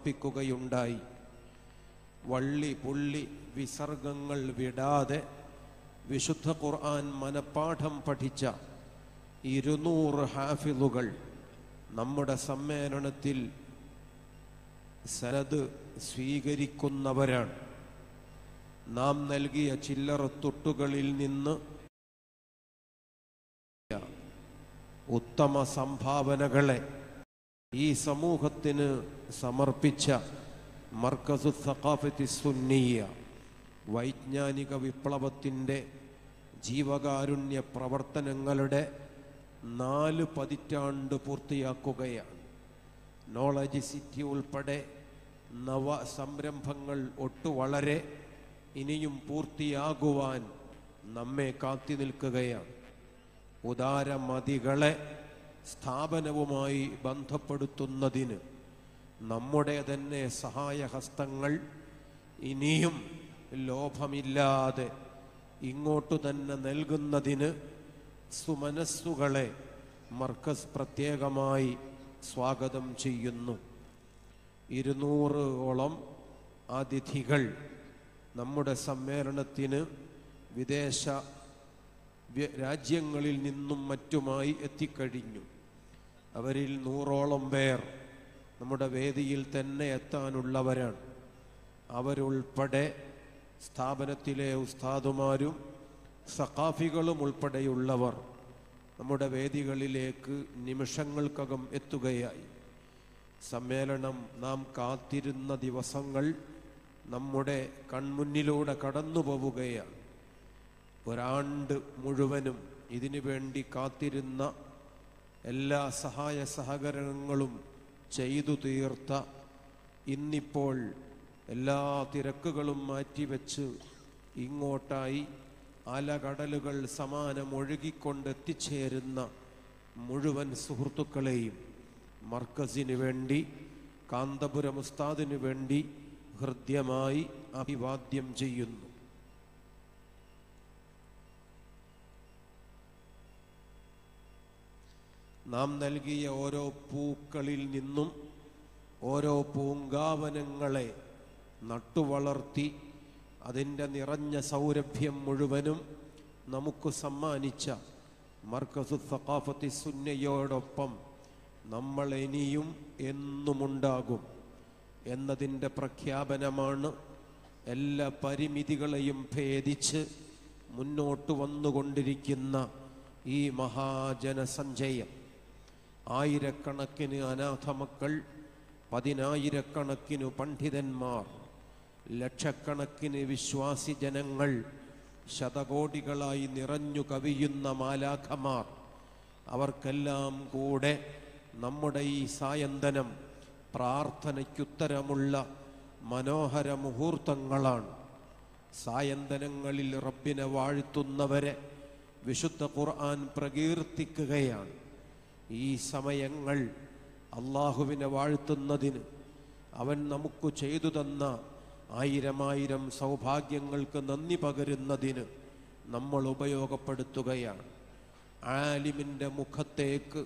സമർപ്പിക്കുകയുണ്ടായി വള്ളി പുള്ളി വിസർഗങ്ങൾ വിടാതെ വിശുദ്ധ ഖുർആൻ മനപ്പാഠം പഠിച്ച ഇരുന്നൂറ് ഹാഫിളുകൾ നമ്മുടെ സമ്മേളനത്തിൽ സനത് സ്വീകരിക്കുന്നവരാണ് നാം നൽകിയ ചില്ലറ തൊട്ടുകളിൽ നിന്ന് ഉത്തമ സംഭാവനകളെ ഈ സമൂഹത്തിന് സമർപ്പിച്ച മർക്കസു സഖാഫത്തി സുന്നിയ വൈജ്ഞാനിക വിപ്ലവത്തിൻ്റെ ജീവകാരുണ്യ പ്രവർത്തനങ്ങളുടെ നാല് പതിറ്റാണ്ട് പൂർത്തിയാക്കുകയാണ് നോളജ് സിറ്റി ഉൾപ്പെടെ നവ സംരംഭങ്ങൾ ഒട്ടു വളരെ ഇനിയും പൂർത്തിയാകുവാൻ നമ്മെ കാത്തി നിൽക്കുകയാണ് ഉദാരമതികളെ സ്ഥാപനവുമായി ബന്ധപ്പെടുത്തുന്നതിന് നമ്മുടെ തന്നെ സഹായഹസ്തങ്ങൾ ഇനിയും ലോഭമില്ലാതെ ഇങ്ങോട്ടു തന്നെ നൽകുന്നതിന് സുമനസ്സുകളെ മർക്കസ് പ്രത്യേകമായി സ്വാഗതം ചെയ്യുന്നു ഇരുന്നൂറോളം അതിഥികൾ നമ്മുടെ സമ്മേളനത്തിന് വിദേശ വ്യ- രാജ്യങ്ങളിൽ നിന്നും മറ്റുമായി എത്തിക്കഴിഞ്ഞു അവരിൽ നൂറോളം പേർ നമ്മുടെ വേദിയിൽ തന്നെ എത്താനുള്ളവരാണ് അവരുൾപ്പെടെ സ്ഥാപനത്തിലെ ഉസ്താദുമാരും സഖാഫികളും ഉൾപ്പെടെയുള്ളവർ നമ്മുടെ വേദികളിലേക്ക് നിമിഷങ്ങൾക്കകം എത്തുകയായി സമ്മേളനം നാം കാത്തിരുന്ന ദിവസങ്ങൾ നമ്മുടെ കൺമുന്നിലൂടെ കടന്നു പോവുകയാണ് ഒരാണ്ട് മുഴുവനും ഇതിനു വേണ്ടി കാത്തിരുന്ന എല്ലാ സഹായ സഹകരണങ്ങളും ചെയ്തു തീർത്ത ഇന്നിപ്പോൾ എല്ലാ തിരക്കുകളും മാറ്റിവെച്ച് ഇങ്ങോട്ടായി അലകടലുകൾ സമാനം ഒഴുകിക്കൊണ്ട് എത്തിച്ചേരുന്ന മുഴുവൻ സുഹൃത്തുക്കളെയും മർക്കസിന് വേണ്ടി കാന്തപുരം ഉസ്താദിന് വേണ്ടി ഹൃദ്യമായി അഭിവാദ്യം ചെയ്യുന്നു നാം നൽകിയ ഓരോ പൂക്കളിൽ നിന്നും ഓരോ പൂങ്കാവനങ്ങളെ നട്ടുവളർത്തി അതിൻ്റെ നിറഞ്ഞ സൗരഭ്യം മുഴുവനും നമുക്ക് സമ്മാനിച്ച മർക്കസു സഖാഫത്തി സുന്നയോടൊപ്പം നമ്മൾ ഇനിയും എന്നുമുണ്ടാകും എന്നതിൻ്റെ പ്രഖ്യാപനമാണ് എല്ലാ പരിമിതികളെയും ഭേദിച്ച് മുന്നോട്ട് വന്നുകൊണ്ടിരിക്കുന്ന ഈ മഹാജനസഞ്ചയം ആയിരക്കണക്കിന് അനാഥമക്കൾ പതിനായിരക്കണക്കിനു പണ്ഡിതന്മാർ ലക്ഷക്കണക്കിന് വിശ്വാസി ജനങ്ങൾ ശതകോടികളായി നിറഞ്ഞു കവിയുന്ന മാലാഖമാർ അവർക്കെല്ലാം കൂടെ നമ്മുടെ ഈ സായന്തനം പ്രാർത്ഥനയ്ക്കുത്തരമുള്ള മനോഹര മുഹൂർത്തങ്ങളാണ് സായന്തനങ്ങളിൽ റബ്ബിനെ വാഴ്ത്തുന്നവരെ വിശുദ്ധ ഖുർആൻ പ്രകീർത്തിക്കുകയാണ് ഈ സമയങ്ങൾ അള്ളാഹുവിനെ വാഴ്ത്തുന്നതിന് അവൻ നമുക്ക് ചെയ്തു തന്ന ആയിരമായിരം സൗഭാഗ്യങ്ങൾക്ക് നന്ദി പകരുന്നതിന് നമ്മൾ ഉപയോഗപ്പെടുത്തുകയാണ് ആലിമിൻ്റെ മുഖത്തേക്ക്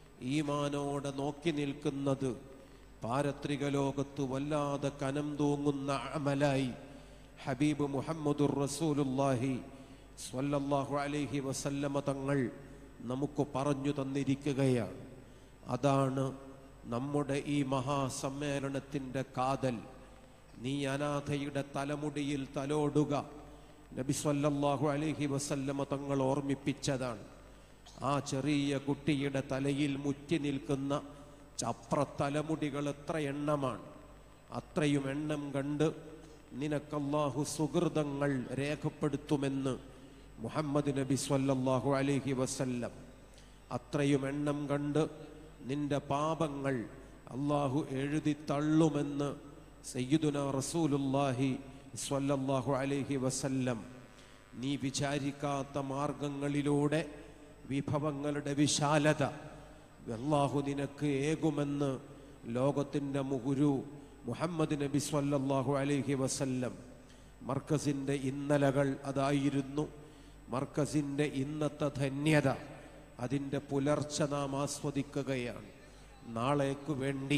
ഈമാനോടെ നോക്കി നിൽക്കുന്നത് പാരത്രിക ലോകത്ത് വല്ലാതെ കനം തൂങ്ങുന്ന അമലായി ഹബീബ് മുഹമ്മദുർ റസൂലുല്ലാഹി സ്വല്ലല്ലാഹു അലൈഹി വസല്ലമ തങ്ങൾ നമുക്ക് പറഞ്ഞു തന്നിരിക്കുകയാണ് അതാണ് നമ്മുടെ ഈ മഹാസമ്മേളനത്തിൻ്റെ കാതൽ നീ അനാഥയുടെ തലമുടിയിൽ തലോടുക നബി സ്വല്ലല്ലാഹു അലൈഹി വസല്ലമ തങ്ങൾ ഓർമ്മിപ്പിച്ചതാണ് ആ ചെറിയ കുട്ടിയുടെ തലയിൽ മുറ്റി നിൽക്കുന്ന ചപ്ര തലമുടികൾ എത്ര എണ്ണമാണ് അത്രയും എണ്ണം കണ്ട് നിനക്കല്ലാഹു സുഹൃതങ്ങൾ രേഖപ്പെടുത്തുമെന്ന് മുഹമ്മദ് നബി സ്വല്ലല്ലാഹു അലൈഹി വസല്ലം അത്രയും എണ്ണം കണ്ട് നിന്റെ പാപങ്ങൾ അള്ളാഹു എഴുതി തള്ളുമെന്ന് സയ്യിദുന റസൂലുല്ലാഹി സ്വല്ലല്ലാഹു അലൈഹി വസല്ലം നീ വിചാരിക്കാത്ത മാർഗങ്ങളിലൂടെ വിഭവങ്ങളുടെ വിശാലത അള്ളാഹു നിനക്ക് ഏകുമെന്ന് ലോകത്തിൻ്റെ മുഹുരു മുഹമ്മദ് നബി സ്വല്ലല്ലാഹു അലൈഹി വസല്ലം മർക്കസിൻ്റെ ഇന്നലകൾ അതായിരുന്നു മർക്കസിൻ്റെ ഇന്നത്തെ ധന്യത അതിൻ്റെ പുലർച്ചെ നാം ആസ്വദിക്കുകയാണ് നാളേക്കു വേണ്ടി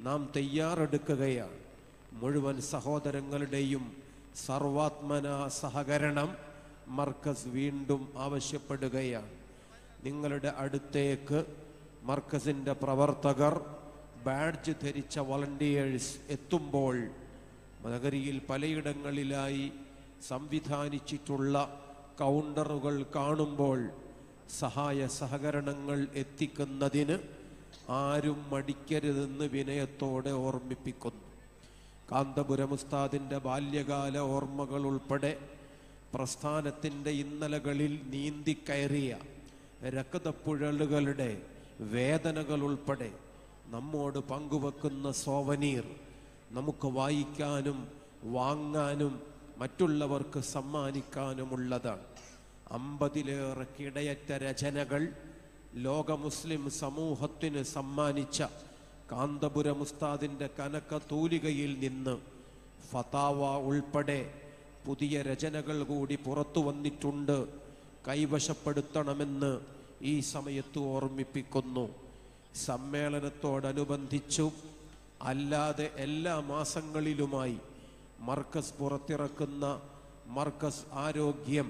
നാം തയ്യാറെടുക്കുകയാണ് മുഴുവൻ സഹോദരങ്ങളുടെയും സർവാത്മന സഹകരണം മർക്കസ് വീണ്ടും ആവശ്യപ്പെടുകയാണ് നിങ്ങളുടെ അടുത്തേക്ക് മർക്കസിൻ്റെ പ്രവർത്തകർ ബാഡ്ജ് ധരിച്ച വളണ്ടിയേഴ്സ് എത്തുമ്പോൾ നഗരിയിൽ പലയിടങ്ങളിലായി സംവിധാനിച്ചിട്ടുള്ള കൗണ്ടറുകൾ കാണുമ്പോൾ സഹായ സഹകരണങ്ങൾ എത്തിക്കുന്നതിന് ആരും മടിക്കരുതെന്ന് വിനയത്തോടെ ഓർമ്മിപ്പിക്കുന്നു കാന്തപുരം ഉസ്താദിൻ്റെ ബാല്യകാല ഓർമ്മകൾ ഉൾപ്പെടെ പ്രസ്ഥാനത്തിൻ്റെ ഇന്നലകളിൽ നീന്തിക്കയറിയ രക്തപ്പുഴലുകളുടെ വേദനകൾ ഉൾപ്പെടെ നമ്മോട് പങ്കുവെക്കുന്ന സോവനീർ നമുക്ക് വായിക്കാനും വാങ്ങാനും മറ്റുള്ളവർക്ക് സമ്മാനിക്കാനുമുള്ളതാണ് അമ്പതിലേറെ കിടയറ്റ രചനകൾ ലോക മുസ്ലിം സമൂഹത്തിന് സമ്മാനിച്ച കാന്തപുരം ഉസ്താദിൻ്റെ കനക തൂലികയിൽ നിന്ന് ഫതാവ ഉൾപ്പെടെ പുതിയ രചനകൾ കൂടി പുറത്തു വന്നിട്ടുണ്ട് കൈവശപ്പെടുത്തണമെന്ന് ഈ സമയത്ത് ഓർമ്മിപ്പിക്കുന്നു സമ്മേളനത്തോടനുബന്ധിച്ചു അല്ലാതെ എല്ലാ മാസങ്ങളിലുമായി മർക്കസ് പുറത്തിറക്കുന്ന മർക്കസ് ആരോഗ്യം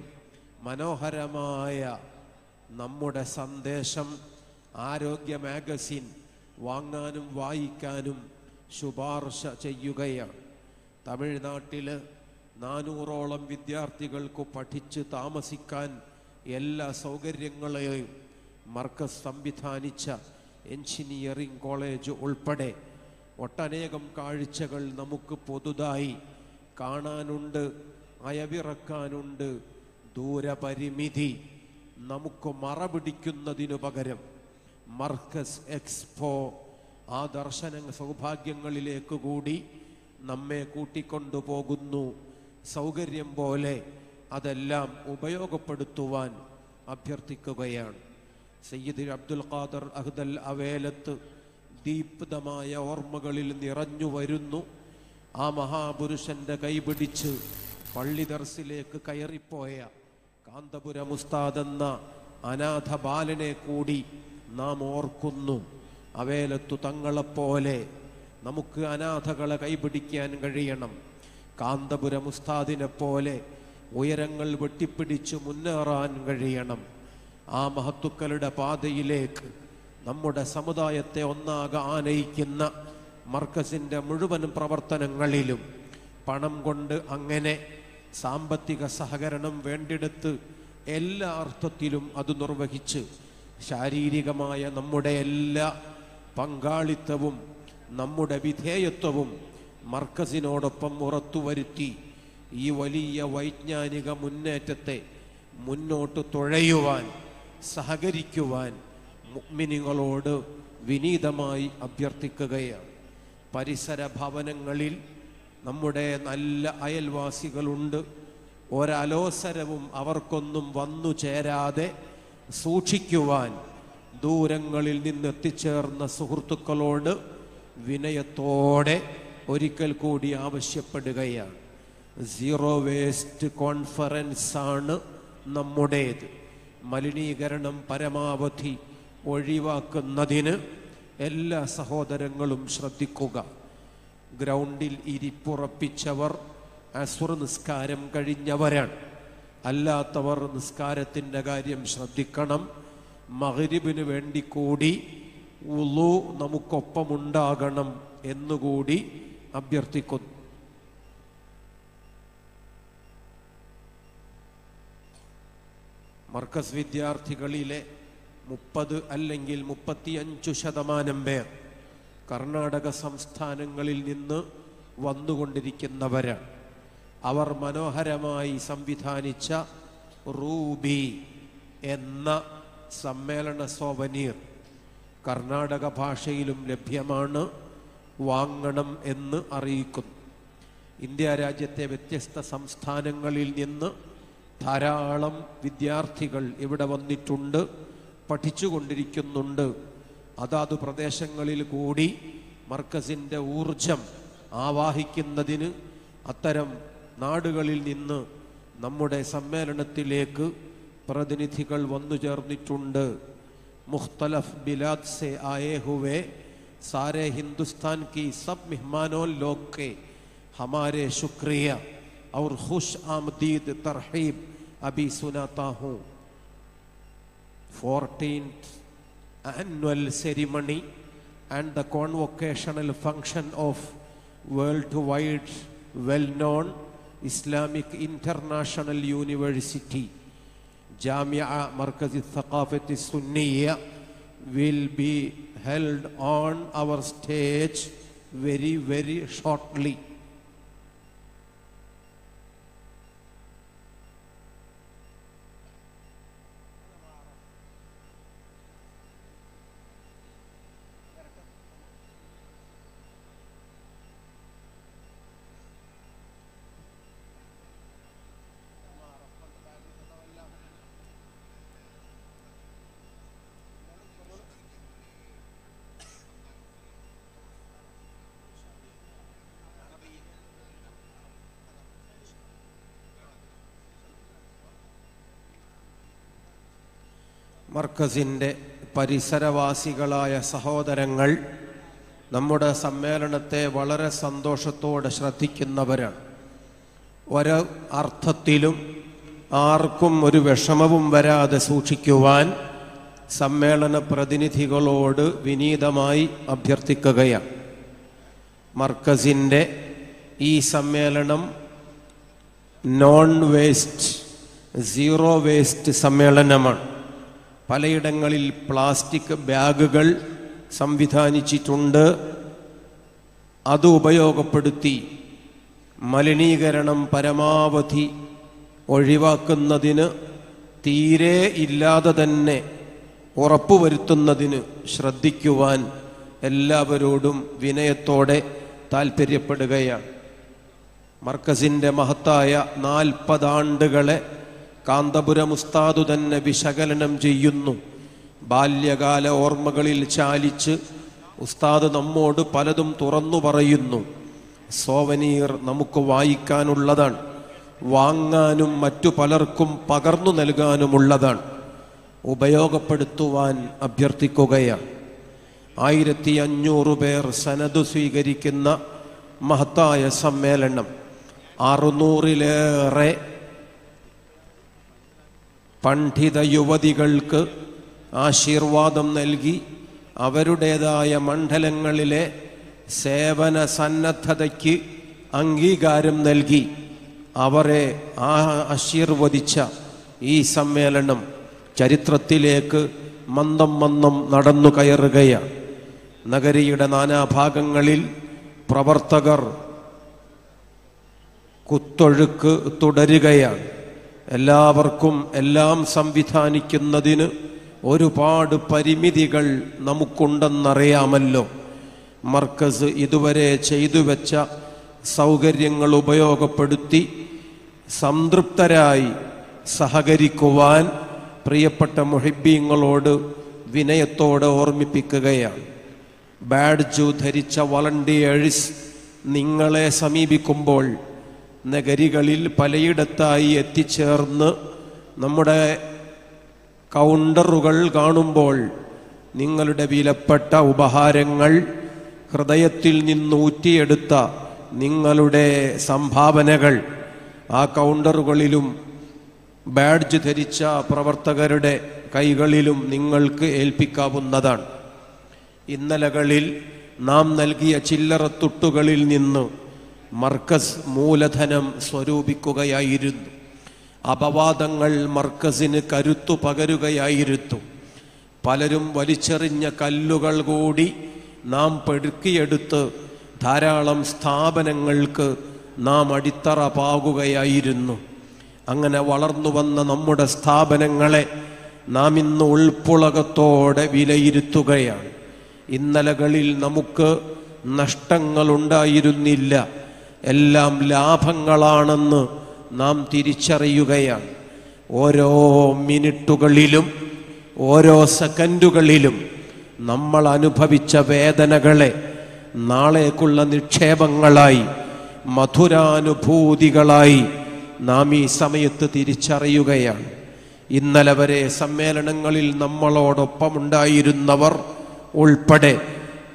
മനോഹരമായ നമ്മുടെ സന്ദേശം ആരോഗ്യ മാഗസിൻ വാങ്ങാനും വായിക്കാനും ശുപാർശ ചെയ്യുകയാണ് തമിഴ്നാട്ടിൽ നാനൂറോളം വിദ്യാർത്ഥികൾക്ക് പഠിച്ച് താമസിക്കാൻ എല്ലാ സൗകര്യങ്ങളെയും മർക്കസ് സംവിധാനിച്ച എഞ്ചിനീയറിംഗ് കോളേജ് ഉൾപ്പെടെ ഒട്ടനേകം കാഴ്ചകൾ നമുക്ക് പുതുതായി കാണാനുണ്ട് അയവിറക്കാനുണ്ട് ദൂരപരിമിതി നമുക്ക് മറപിടിക്കുന്നതിനു പകരം മർക്കസ് എക്സ്പോ ആ ദർശന സൗഭാഗ്യങ്ങളിലേക്ക് കൂടി നമ്മെ കൂട്ടിക്കൊണ്ടുപോകുന്നു സൗകര്യം പോലെ അതെല്ലാം ഉപയോഗപ്പെടുത്തുവാൻ അഭ്യർത്ഥിക്കുകയാണ് സയ്യിദ് അബ്ദുൽ ഖാദർ അഹ്ദൽ അവേലത്ത് ദീപ്തമായ ഓർമ്മകളിൽ നിറഞ്ഞു വരുന്നു ആ മഹാപുരുഷന്റെ കൈപിടിച്ച് പള്ളി ദർസിലേക്ക് കയറിപ്പോയ കാന്തപുരം ഉസ്താദ് എന്ന അനാഥ ബാലനെ കൂടി നാം ഓർക്കുന്നു അവേലത്തു തങ്ങളെപ്പോലെ നമുക്ക് അനാഥകളെ കൈപിടിക്കാൻ കഴിയണം കാന്തപുരം ഉസ്താദിനെ പോലെ ഉയരങ്ങൾ വെട്ടിപ്പിടിച്ച് മുന്നേറാൻ കഴിയണം ആ മഹത്തുക്കളുടെ പാതയിലേക്ക് നമ്മുടെ സമുദായത്തെ ഒന്നാകെ ആനയിക്കുന്ന മർക്കസിൻ്റെ മുഴുവൻ പ്രവർത്തനങ്ങളിലും പണം കൊണ്ട് അങ്ങനെ സാമ്പത്തിക സഹകരണം വേണ്ടിടത്ത് എല്ലാ അർത്ഥത്തിലും അത് നിർവഹിച്ച് ശാരീരികമായ നമ്മുടെ എല്ലാ പങ്കാളിത്തവും നമ്മുടെ വിധേയത്വവും മർക്കസിനോടൊപ്പം ഉറത്തുവരുത്തി ഈ വലിയ വൈജ്ഞാനിക മുന്നേറ്റത്തെ മുന്നോട്ട് തുഴയുവാൻ സഹകരിക്കുവാൻ മുഗ്മിനികളോട് വിനീതമായി അഭ്യർത്ഥിക്കുകയാണ് പരിസര ഭവനങ്ങളിൽ നമ്മുടെ നല്ല അയൽവാസികളുണ്ട് ഒരലോസരവും അവർക്കൊന്നും വന്നു ചേരാതെ സൂക്ഷിക്കുവാൻ ദൂരങ്ങളിൽ നിന്ന് എത്തിച്ചേർന്ന സുഹൃത്തുക്കളോട് വിനയത്തോടെ ഒരിക്കൽ കൂടി ആവശ്യപ്പെടുകയാണ് സീറോ വേസ്റ്റ് കോൺഫറൻസ് ആണ് നമ്മുടേത് മലിനീകരണം പരമാവധി ഒഴിവാക്കുന്നതിന് എല്ലാ സഹോദരങ്ങളും ശ്രദ്ധിക്കുക ഗ്രൗണ്ടിൽ ഇരിപ്പുറപ്പിച്ചവർ അസുർ നിസ്കാരം കഴിഞ്ഞവരാണ് അല്ലാത്തവർ നിസ്കാരത്തിൻ്റെ കാര്യം ശ്രദ്ധിക്കണം മകരിബിന് വേണ്ടി കൂടി ഉളു നമുക്കൊപ്പമുണ്ടാകണം എന്നുകൂടി അഭ്യർത്ഥിക്കുന്നു മർക്കസ് വിദ്യാർത്ഥികളിലെ മുപ്പത് അല്ലെങ്കിൽ മുപ്പത്തിയഞ്ചു ശതമാനം പേർ കർണാടക സംസ്ഥാനങ്ങളിൽ നിന്ന് വന്നുകൊണ്ടിരിക്കുന്നവരാണ് അവർ മനോഹരമായി സംവിധാനിച്ച റൂബി എന്ന സമ്മേളന സോവനീർ കർണാടക ഭാഷയിലും ലഭ്യമാണ് വാങ്ങണം എന്ന് അറിയിക്കുന്നു ഇന്ത്യ രാജ്യത്തെ വ്യത്യസ്ത സംസ്ഥാനങ്ങളിൽ നിന്ന് ധാരാളം വിദ്യാർത്ഥികൾ ഇവിടെ വന്നിട്ടുണ്ട് പഠിച്ചുകൊണ്ടിരിക്കുന്നുണ്ട് അതാത് പ്രദേശങ്ങളിൽ കൂടി മർക്കസിൻ്റെ ഊർജം ആവാഹിക്കുന്നതിന് അത്തരം നാടുകളിൽ നിന്ന് നമ്മുടെ സമ്മേളനത്തിലേക്ക് പ്രതിനിധികൾ വന്നു ചേർന്നിട്ടുണ്ട് മുഖ്തലഫ് ബിലാദ് സെ ആയേ ഹുവേ सारे हिंदुस्तान की सब मेहमानों लोग के हमारे शुक्रिया और खुश आमदीद तरहीब अभी सुनाता हूँ fourteenth annual ceremony and the convocational function of worldwide well-known Islamic International University Jamia Markaz al-Thaqafat al-Sunniyya will be held on our stage very very shortly മർക്കസിൻ്റെ പരിസരവാസികളായ സഹോദരങ്ങൾ നമ്മുടെ സമ്മേളനത്തെ വളരെ സന്തോഷത്തോടെ ശ്രദ്ധിക്കുന്നവരാണ് ഒരു അർത്ഥത്തിലും ആർക്കും ഒരു വിഷമവും വരാതെ സൂക്ഷിക്കുവാൻ സമ്മേളന പ്രതിനിധികളോട് വിനീതമായി അഭ്യർത്ഥിക്കുകയാണ് മർക്കസിൻ്റെ ഈ സമ്മേളനം നോൺ വേസ്റ്റ് സീറോ വേസ്റ്റ് സമ്മേളനമാണ് പലയിടങ്ങളിൽ പ്ലാസ്റ്റിക് ബാഗുകൾ സംവിധാനിച്ചിട്ടുണ്ട് അത് ഉപയോഗപ്പെടുത്തി മലിനീകരണം പരമാവധി ഒഴിവാക്കുന്നതിന് തീരെ ഇല്ലാതെ തന്നെ ഉറപ്പുവരുത്തുന്നതിന് ശ്രദ്ധിക്കുവാൻ എല്ലാവരോടും വിനയത്തോടെ താൽപ്പര്യപ്പെടുകയാണ് മർക്കസിൻ്റെ മഹത്തായ നാൽപ്പതാണ്ടുകളെ കാന്തപുരം ഉസ്താദു തന്നെ വിശകലനം ചെയ്യുന്നു ബാല്യകാല ഓർമ്മകളിൽ ചാലിച്ച് ഉസ്താദ് നമ്മോട് പലതും തുറന്നു പറയുന്നു സോവനീർ നമുക്ക് വായിക്കാനുള്ളതാണ് വാങ്ങാനും മറ്റു പലർക്കും പകർന്നു നൽകാനുമുള്ളതാണ് ഉപയോഗപ്പെടുത്തുവാൻ അഭ്യർത്ഥിക്കുകയാണ് ആയിരത്തി അഞ്ഞൂറ് പേർ സനത് സ്വീകരിക്കുന്ന മഹത്തായ സമ്മേളനം അറുന്നൂറിലേറെ പണ്ഡിത യുവതികൾക്ക് ആശീർവാദം നൽകി അവരുടേതായ മണ്ഡലങ്ങളിലെ സേവന സന്നദ്ധതയ്ക്ക് അംഗീകാരം നൽകി അവരെ ആ ആശീർവദിച്ച ഈ സമ്മേളനം ചരിത്രത്തിലേക്ക് മന്ദം മന്ദം നടന്നു കയറുകയാണ് നഗരിയുടെ നാനാഭാഗങ്ങളിൽ പ്രവർത്തകർ കുത്തൊഴുക്ക് തുടരുകയാണ് എല്ലാവർക്കും എല്ലാം സംവിധാനിക്കുന്നതിന് ഒരുപാട് പരിമിതികൾ നമുക്കുണ്ടെന്നറിയാമല്ലോ മർക്കസ് ഇതുവരെ ചെയ്തു വെച്ച സൗകര്യങ്ങൾ ഉപയോഗപ്പെടുത്തി സംതൃപ്തരായി സഹകരിക്കുവാൻ പ്രിയപ്പെട്ട മുഹിബീങ്ങളോട് വിനയത്തോടെ ഓർമ്മിപ്പിക്കുകയാണ് ബാഡ്ജു ധരിച്ച വളണ്ടിയേഴ്സ് നിങ്ങളെ സമീപിക്കുമ്പോൾ നഗരികളിൽ പലയിടത്തായി എത്തിച്ചേർന്ന് നമ്മുടെ കൗണ്ടറുകൾ കാണുമ്പോൾ നിങ്ങളുടെ വിലപ്പെട്ട ഉപഹാരങ്ങൾ ഹൃദയത്തിൽ നിന്ന് ഊറ്റിയെടുത്ത നിങ്ങളുടെ സംഭാവനകൾ ആ കൗണ്ടറുകളിലും ബാഡ്ജ് ധരിച്ച പ്രവർത്തകരുടെ കൈകളിലും നിങ്ങൾക്ക് ഏൽപ്പിക്കാവുന്നതാണ് ഇന്നലകളിൽ നാം നൽകിയ ചില്ലറത്തുട്ടുകളിൽ നിന്ന് മർക്കസ് മൂലധനം സ്വരൂപിക്കുകയായിരുന്നു അപവാദങ്ങൾ മർക്കസിന് കരുത്തു പകരുകയായിരുന്നു പലരും വലിച്ചെറിഞ്ഞ കല്ലുകൾ കൂടി നാം പെടുക്കിയെടുത്ത് ധാരാളം സ്ഥാപനങ്ങൾക്ക് നാം അടിത്തറ പാകുകയായിരുന്നു അങ്ങനെ വളർന്നു വന്ന നമ്മുടെ സ്ഥാപനങ്ങളെ നാം ഇന്ന് ഉൾപ്പുളകത്തോടെ വിലയിരുത്തുകയാണ് ഇന്നലകളിൽ നമുക്ക് നഷ്ടങ്ങളുണ്ടായിരുന്നില്ല എല്ലാം ലാഭങ്ങളാണെന്ന് നാം തിരിച്ചറിയുകയാണ് ഓരോ മിനിറ്റുകളിലും ഓരോ സെക്കൻഡുകളിലും നമ്മൾ അനുഭവിച്ച വേദനകളെ നാളേക്കുള്ള നിക്ഷേപങ്ങളായി മധുരാനുഭൂതികളായി നാം ഈ സമയത്ത് തിരിച്ചറിയുകയാണ് ഇന്നലെ വരെ സമ്മേളനങ്ങളിൽ നമ്മളോടൊപ്പമുണ്ടായിരുന്നവർ ഉൾപ്പെടെ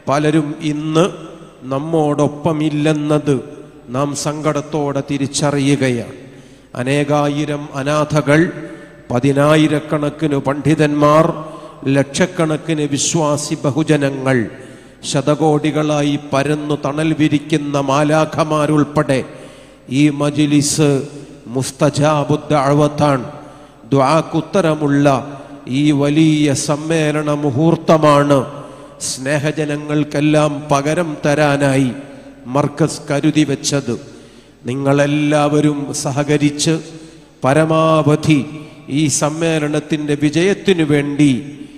പലരും ഇന്ന് നമ്മോടൊപ്പമില്ലെന്നത് നാം സങ്കടത്തോടെ തിരിച്ചറിയുകയാണ് അനേകായിരം അനാഥകൾ പതിനായിരക്കണക്കിന് പണ്ഡിതന്മാർ ലക്ഷക്കണക്കിന് വിശ്വാസി ബഹുജനങ്ങൾ ശതകോടികളായി പരന്നു തണൽ വിരിക്കുന്ന മാലാഖമാരുൾപ്പെടെ ഈ മജിലിസ് മുസ്തജാബുദ്ദാഴ്വത്താണ് ദ്വാക്കുത്തരമുള്ള ഈ വലിയ സമ്മേളന മുഹൂർത്തമാണ് സ്നേഹജനങ്ങൾക്കെല്ലാം പകരം തരാനായി മർക്കസ് കരുതി വെച്ചത് നിങ്ങളെല്ലാവരും സഹകരിച്ച് പരമാവധി ഈ സമ്മേളനത്തിൻ്റെ വിജയത്തിനു വേണ്ടി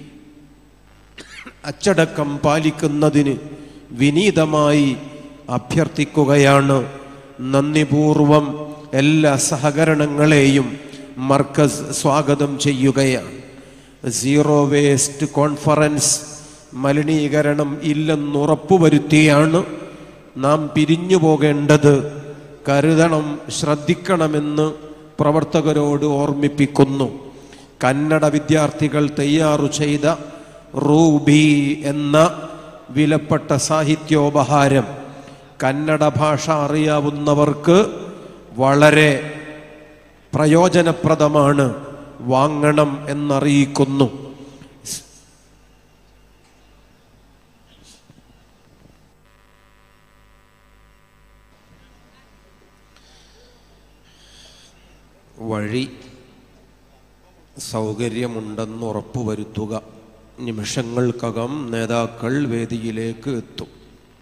അച്ചടക്കം പാലിക്കുന്നതിന് വിനീതമായി അഭ്യർത്ഥിക്കുകയാണ് നന്ദിപൂർവം എല്ലാ സഹകരണങ്ങളെയും മർക്കസ് സ്വാഗതം ചെയ്യുകയാണ് സീറോ വേസ്റ്റ് കോൺഫറൻസ് മലിനീകരണം ഇല്ലെന്നുറപ്പുവരുത്തിയാണ് നാം പിരിഞ്ഞു പോകേണ്ടത് കരുതണം ശ്രദ്ധിക്കണമെന്ന് പ്രവർത്തകരോട് ഓർമ്മിപ്പിക്കുന്നു കന്നഡ വിദ്യാർത്ഥികൾ തയ്യാറു ചെയ്ത റൂബി എന്ന വിലപ്പെട്ട സാഹിത്യോപഹാരം കന്നഡ ഭാഷ അറിയാവുന്നവർക്ക് വളരെ പ്രയോജനപ്രദമാണ് വാങ്ങണം എന്നറിയിക്കുന്നു വഴി സൗകര്യമുണ്ടെന്ന് ഉറപ്പുവരുത്തുക നിമിഷങ്ങൾക്കകം നേതാക്കൾ വേദിയിലേക്ക് എത്തും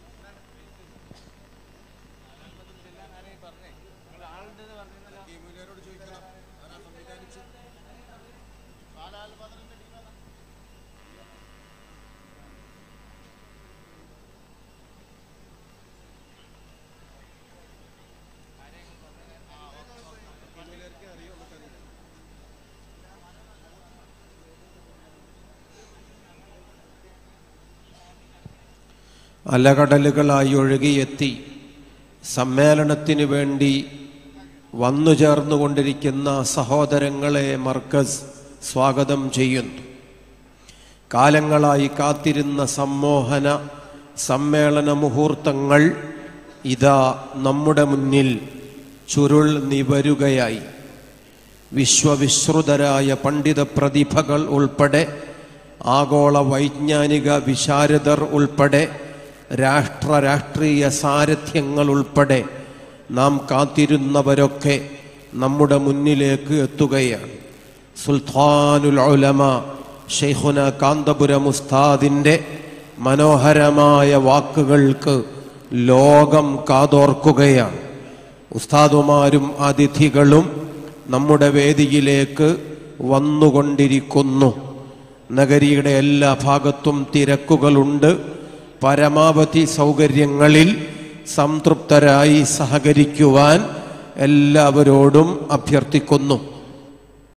അലകടലുകളായി ഒഴുകിയെത്തി സമ്മേളനത്തിന് വേണ്ടി വന്നു ചേർന്നുകൊണ്ടിരിക്കുന്ന സഹോദരങ്ങളെ മർക്കസ് സ്വാഗതം ചെയ്യുന്നു കാലങ്ങളായി കാത്തിരുന്ന സമ്മോഹന സമ്മേളന മുഹൂർത്തങ്ങൾ ഇതാ നമ്മുടെ മുന്നിൽ ചുരുൾ നിവരുകയായി വിശ്വവിശ്രുതരായ പണ്ഡിത പ്രതിഭകൾ ഉൾപ്പെടെ ആഗോള വൈജ്ഞാനിക വിശാരദർ ഉൾപ്പെടെ രാഷ്ട്ര രാഷ്ട്രീയ സാരഥ്യങ്ങൾ ഉൾപ്പെടെ നാം കാത്തിരുന്നവരൊക്കെ നമ്മുടെ മുന്നിലേക്ക് എത്തുകയാണ് സുൽത്താനുൽ ഉലമ ഷെയ്ഖുന കാന്തപുരം ഉസ്താദിൻ്റെ മനോഹരമായ വാക്കുകൾക്ക് ലോകം കാതോർക്കുകയാണ് ഉസ്താദുമാരും അതിഥികളും നമ്മുടെ വേദിയിലേക്ക് വന്നുകൊണ്ടിരിക്കുന്നു നഗരിയുടെ എല്ലാ ഭാഗത്തും തിരക്കുകളുണ്ട് പരമാവധി സൗകര്യങ്ങളിൽ സംതൃപ്തരായി സഹകരിക്കുവാൻ എല്ലാവരോടും അഭ്യർത്ഥിക്കുന്നു